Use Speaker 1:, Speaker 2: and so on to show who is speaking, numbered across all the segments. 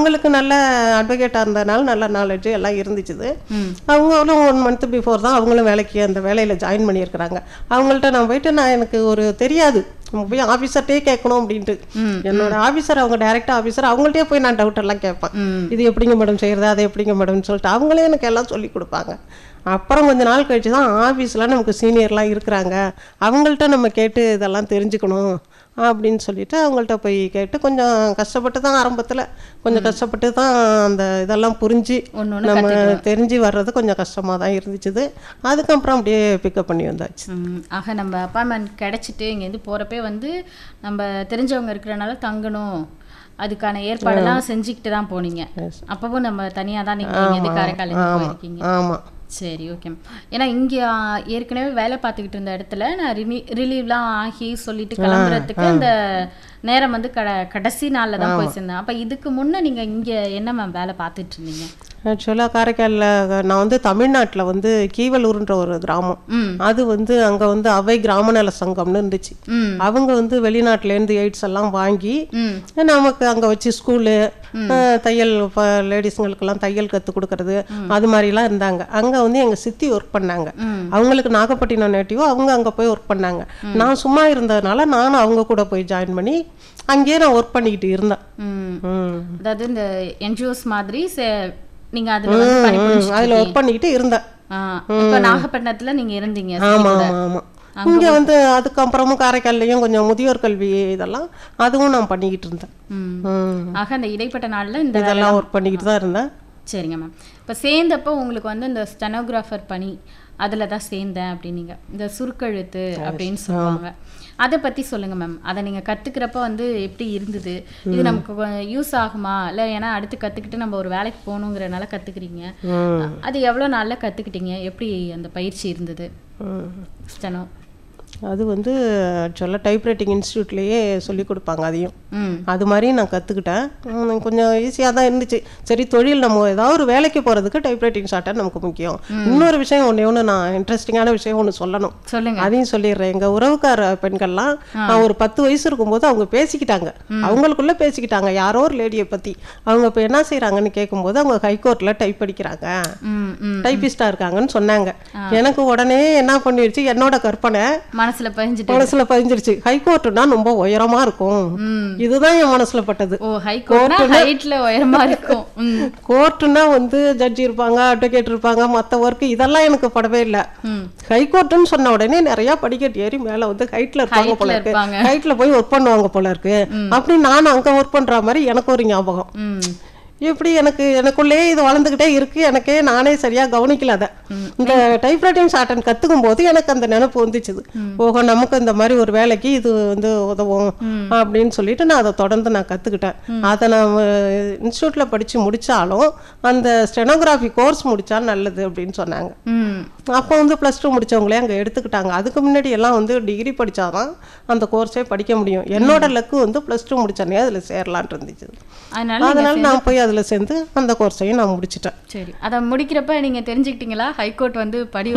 Speaker 1: அவங்களுக்கு நல்ல அட்வொகேட்டாக இருந்ததுனால நல்ல நாலேஜ் எல்லாம் இருந்துச்சுது
Speaker 2: ம்
Speaker 1: அவங்களும் ஒன் மந்த் பிஃபோர் தான் அவங்களும் வேலைக்கு அந்த வேலையில் ஜாயின் பண்ணியிருக்கிறாங்க அவங்கள்ட்ட நான் போயிட்டு நான் எனக்கு ஒரு தெரியாது நம்ம போய் ஆஃபீஸர்ட்டே கேட்கணும் அப்படின்ட்டு என்னோட ஆஃபீஸர் அவங்க டைரக்ட் ஆஃபீஸர் அவங்கள்ட்டே போய் நான் டவுட் எல்லாம் கேட்பேன்
Speaker 2: ம்
Speaker 1: இது எப்படிங்க மேடம் செய்யறது அதை எப்படிங்க மேடம்னு சொல்லிட்டு அவங்களே எனக்கு எல்லாம் சொல்லி கொடுப்பாங்க அப்புறம் கொஞ்ச நாள் கழிச்சு தான் ஆஃபீஸில் நமக்கு சீனியர்லாம் இருக்கிறாங்க அவங்கள்ட்ட நம்ம கேட்டு இதெல்லாம் தெரிஞ்சுக்கணும் அப்படின்னு சொல்லிட்டு அவங்கள்ட்ட போய் கேட்டு கொஞ்சம் கஷ்டப்பட்டு தான் ஆரம்பத்தில் கொஞ்சம் கஷ்டப்பட்டு தான் அந்த இதெல்லாம் புரிஞ்சு
Speaker 2: ஒண்ணு ஒண்ணு
Speaker 1: நம்ம தெரிஞ்சு வர்றது கொஞ்சம் கஷ்டமாக தான் இருந்துச்சுது அதுக்கப்புறம் அப்படியே பிக்கப் பண்ணி வந்தாச்சு
Speaker 2: ம், ஆக நம்ம அப்பார்ட்மெண்ட் கிடச்சிட்டு இங்கேருந்து போகிறப்பே வந்து நம்ம தெரிஞ்சவங்க இருக்கிறனால தங்கணும் அதுக்கான ஏற்பாடெல்லாம் செஞ்சுக்கிட்டு தான் போனீங்க அப்பவும் நம்ம தனியாக தான் நீங்கள் இங்கேருந்து காரைக்காலேருந்து போயிருக்கீங்க
Speaker 1: ஆமாம்
Speaker 2: சரி ஓகே ஏன்னா இங்கே ஏற்கனவே வேலை பார்த்துக்கிட்டு இருந்த இடத்துல நான் ரிலீ ரிலீவ்லாம் ஆகி சொல்லிட்டு கிளம்புறதுக்கு அந்த நேரம் வந்து கட கடைசி நாளில் தான் போய் சேர்ந்தேன் அப்போ இதுக்கு முன்னே நீங்கள் இங்கே என்ன மேம் வேலை பார்த்துட்டு இருந்தீங்க
Speaker 1: ஆக்சுவலாக காரைக்காலில் நான் வந்து தமிழ்நாட்டில் வந்து கீவலூர்ன்ற ஒரு கிராமம்
Speaker 2: ம்
Speaker 1: அது வந்து அங்கே வந்து அவை கிராம நல சங்கம்னு இருந்துச்சு
Speaker 2: ம்
Speaker 1: அவங்க வந்து வெளிநாட்டிலேருந்து எய்ட்ஸ் எல்லாம் வாங்கி
Speaker 2: ம்
Speaker 1: நமக்கு அங்கே வச்சு ஸ்கூலு தையல் லேடிஸுங்களுக்கெல்லாம் தையல் கற்றுக் கொடுக்கறது அது மாதிரிலாம் இருந்தாங்க அங்கே வந்து எங்கள் சித்தி ஒர்க் பண்ணாங்க
Speaker 2: ம்
Speaker 1: அவங்களுக்கு நாகப்பட்டினம் நேட்டிவோ அவங்க அங்கே போய் ஒர்க் பண்ணாங்க நான் சும்மா இருந்ததுனால நானும் அவங்க கூட போய் ஜாயின் பண்ணி அங்கேயே நான் ஒர்க் பண்ணிக்கிட்டு இருந்தேன்
Speaker 2: ம்
Speaker 1: ம்
Speaker 2: அதாவது இந்த என்ஜிஓஸ் மாதிரி சே- நீங்க அதுல வந்து பணிபுரிஞ்சுட்டு
Speaker 1: அதில் ஒர்க் பண்ணிக்கிட்டு இருந்தேன்
Speaker 2: ஆ, இப்ப நாகப்பட்டினத்துல நீங்க இருந்தீங்க
Speaker 1: ஆமா ஆமா ஆமா இங்க வந்து அதுக்கப்புறமும் காரைக்கால்லையும் கொஞ்சம் முதியோர் கல்வி இதெல்லாம் அதுவும் நான் பண்ணிக்கிட்டு இருந்தேன்
Speaker 2: ம்.
Speaker 1: ம்.
Speaker 2: ஆக அந்த இடைப்பட்ட நாள்ல இந்த
Speaker 1: இதெல்லாம் ஒர்க் பண்ணிக்கிட்டு தான் இருந்தேன்
Speaker 2: சரிங்க மேம் இப்போ சேர்ந்தப்போ உங்களுக்கு வந்து இந்த ஸ்டெனோகிராஃபர் பணி அதில் தான் சேர்ந்தேன் அப்படின்னீங்க இந்த சுருக்கெழுத்து அப்படின்னு சொல்லுவாங்க அதை பற்றி சொல்லுங்க மேம் அதை நீங்கள் கற்றுக்கிறப்ப வந்து எப்படி இருந்தது இது நமக்கு யூஸ் ஆகுமா இல்லை ஏன்னா அடுத்து கற்றுக்கிட்டு நம்ம ஒரு வேலைக்கு போகணுங்கிறனால கற்றுக்குறீங்க
Speaker 1: ம்.
Speaker 2: அது எவ்வளோ நாளில் கற்றுக்கிட்டீங்க எப்படி அந்த பயிற்சி இருந்தது
Speaker 1: ம்.
Speaker 2: ஸ்டெனோ
Speaker 1: அது வந்து ஆக்சுவலாக டைப்ரைட்டிங் இன்ஸ்டியூட்லேயே சொல்லி கொடுப்பாங்க அதையும்
Speaker 2: ம்
Speaker 1: அது மாதிரி நான் கற்றுக்கிட்டேன் கொஞ்சம் ஈஸியாக தான் இருந்துச்சு சரி தொழில் நம்ம ஏதாவது ஒரு வேலைக்கு போகிறதுக்கு டைப்ரைட்டிங் ஷார்ட்டாக நமக்கு முக்கியம் இன்னொரு விஷயம் ஒன்று ஒன்று நான் இன்ட்ரெஸ்டிங்கான விஷயம் ஒன்று சொல்லணும்
Speaker 2: சொல்லுங்க
Speaker 1: அதையும் சொல்லிடுறேன் எங்கள் உறவுக்கார பெண்கள்லாம் நான் ஒரு பத்து வயசு இருக்கும்போது அவங்க பேசிக்கிட்டாங்க அவங்களுக்குள்ள பேசிக்கிட்டாங்க யாரோ ஒரு லேடியை பற்றி அவங்க இப்போ என்ன செய்கிறாங்கன்னு கேட்கும்போது அவங்க ஹைகோர்ட்டில் டைப் படிக்கிறாங்க
Speaker 2: ம் ம்
Speaker 1: டைப்பிஸ்டாக இருக்காங்கன்னு சொன்னாங்க எனக்கு உடனே என்ன பண்ணிடுச்சு என்னோட கற்பனை
Speaker 2: மனசுல பதிஞ்சுட்டு
Speaker 1: மனசுல பதிஞ்சிருச்சு ஹைகோர்ட்டுனா ரொம்ப உயரமா இருக்கும்
Speaker 2: ம்
Speaker 1: இதுதான் என் மனசுல பட்டது
Speaker 2: ஓ ஹைகோர்ட்னா ஹைட்ல உயரமா இருக்கும் ம்
Speaker 1: கோர்ட்டுனா வந்து ஜட்ஜி இருப்பாங்க அட்வொகேட் இருப்பாங்க மத்த ஒர்க் இதெல்லாம் எனக்கு படவே இல்லை
Speaker 2: ம்
Speaker 1: ஹைகோர்ட்டுன்னு சொன்ன உடனே நிறைய படிக்கட்டு ஏறி மேல வந்து ஹைட்ல இருப்பாங்க போல
Speaker 2: Heightல
Speaker 1: இருக்கு
Speaker 2: இருப்பாங்க.
Speaker 1: ஹைட்ல போய் ஒர்க் பண்ணுவாங்க போல இருக்கு அப்படி நான் அங்க ஒர்க் பண்ற மாதிரி எனக்கு ஒரு ஞாபகம்
Speaker 2: ம்
Speaker 1: இப்படி எனக்கு எனக்குள்ளேயே இது வளர்ந்துக்கிட்டே இருக்கு எனக்கே நானே சரியா கவனிக்கல அதை இந்த டைப்ரைட்டிங் ஷார்டன் கத்துக்கும் போது எனக்கு அந்த நினைப்பு வந்துச்சுது ஓஹோ நமக்கு இந்த மாதிரி ஒரு வேலைக்கு இது வந்து உதவும் அப்படின்னு சொல்லிட்டு நான் அதை தொடர்ந்து நான் கத்துக்கிட்டேன் அதை நான் இன்ஸ்டியூட்ல படிச்சு முடிச்சாலும் அந்த ஸ்டெனோகிராஃபி கோர்ஸ் முடிச்சா நல்லது அப்படின்னு சொன்னாங்க
Speaker 2: ம்
Speaker 1: அப்போ வந்து ப்ளஸ் டூ முடிச்சவங்களே அங்கே எடுத்துக்கிட்டாங்க அதுக்கு முன்னாடி எல்லாம் வந்து டிகிரி படிச்சாதான் அந்த கோர்ஸே படிக்க முடியும் என்னோட லக்கு வந்து ப்ளஸ் டூ முடிச்சோடனே அதில் சேரலான் இருந்துச்சு
Speaker 2: அதனால
Speaker 1: அதனால நான் போய் அதில் சேர்ந்து அந்த கோர்ஸையும் நான் முடிச்சிட்டேன்
Speaker 2: சரி அதை முடிக்கிறப்ப நீங்க தெரிஞ்சுக்கிட்டீங்களா ஹைகோர்ட் வந்து படி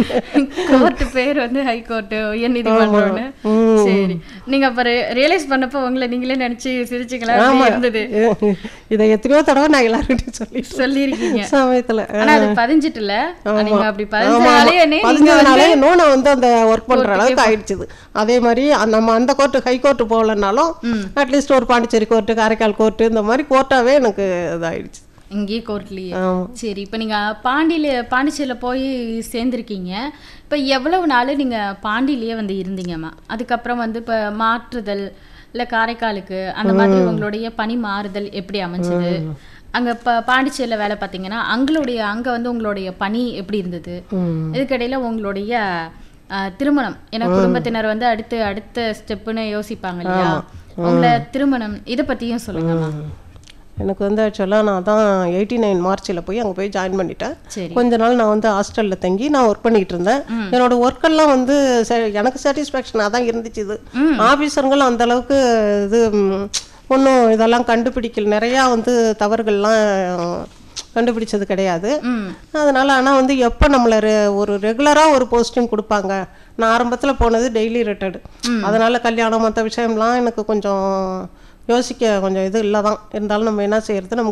Speaker 2: கோர்ட் பேர் வந்து ஹைகோர்ட் உயர்நீதிமன்றம்னு சரி நீங்க அப்ப ரியலைஸ் பண்ணப்போ உங்களை நீங்களே நினைச்சு சிரிச்சுங்களா எப்படி இருந்தது
Speaker 1: இதை எத்தனையோ தடவை நான் எல்லாருக்கிட்டையும் சொல்லி
Speaker 2: சொல்லியிருக்கீங்க
Speaker 1: சமயத்தில்
Speaker 2: ஆனா அது பதிஞ்சிட்டுல நீங்க அப்படி பதிஞ்சாலே என்ன நீங்க
Speaker 1: பதினஞ்சனாலே இன்னும் நான் வந்து அந்த ஒர்க் பண்ற அளவுக்கு ஆயிடுச்சுது அதே மாதிரி அ- நம்ம அந்த கோர்ட்டு ஹை கோர்ட்டு போகலனாலும் அட்லீஸ்ட் ஒரு பாண்டிச்சேரி கோர்ட்டு காரைக்கால் கோர்ட்டு இந்த மாதிரி கோர்ட்டாவே எனக்கு இதாயிடுச்சு
Speaker 2: இங்கேயே கோர்ட்லயே
Speaker 1: ஆமா.
Speaker 2: சரி இப்போ நீங்க பாண்டியில பாண்டிச்சேரியில போய் சேர்ந்துருக்கீங்க இப்போ எவ்வளவு நாள் நீங்க பாண்டியிலேயே வந்து இருந்தீங்கம்மா அதுக்கப்புறம் வந்து இப்போ மாற்றுதல் இல்ல காரைக்காலுக்கு அந்த மாதிரி உங்களுடைய பணி மாறுதல் எப்படி அமைஞ்சது அங்க இப்போ பாண்டிச்சேரியில வேலை பார்த்தீங்கன்னா அங்களுடைய அங்க வந்து உங்களுடைய பணி எப்படி இருந்தது
Speaker 1: ம்.
Speaker 2: இதுக்கிடையில உங்களுடைய அஹ், திருமணம் ஏன்னா குடும்பத்தினர் வந்து அடுத்து அடுத்த ஸ்டெப்புன்னு யோசிப்பாங்க இல்லையா உங்களை திருமணம் இதை பத்தியும் சொல்லுங்கம்மா
Speaker 1: எனக்கு வந்து ஆக்சுவலாக நான் தான் எயிட்டி நைன் மார்ச்சில் போய் அங்கே போய் ஜாயின் பண்ணிட்டேன்
Speaker 2: சரி
Speaker 1: கொஞ்ச நாள் நான் வந்து ஹாஸ்டலில் தங்கி நான் ஒர்க் பண்ணிட்டு இருந்தேன் என்னோட ஒர்க்கெல்லாம் வந்து ச- எனக்கு சாட்டிஸ்ஃபேக்ஷனாக தான் இருந்துச்சு இது ஆஃபீஸருங்களும் அந்த அளவுக்கு இது ஒன்றும் இதெல்லாம் கண்டுபிடிக்கல நிறையா வந்து தவறுகள்லாம் கண்டுபிடிச்சது கிடையாது
Speaker 2: ம்
Speaker 1: அதனால ஆனால் வந்து எப்போ நம்மளை ரெ- ஒரு ரெகுலராக ஒரு போஸ்டிங் கொடுப்பாங்க நான் ஆரம்பத்தில் போனது டெய்லி ரிட்டர்டு அதனால கல்யாணம் மற்ற விஷயம்லாம் எனக்கு கொஞ்சம் யோசிக்க கொஞ்சம் இது இல்லை தான் இருந்தாலும் நம்ம என்ன செய்யறது நம்ம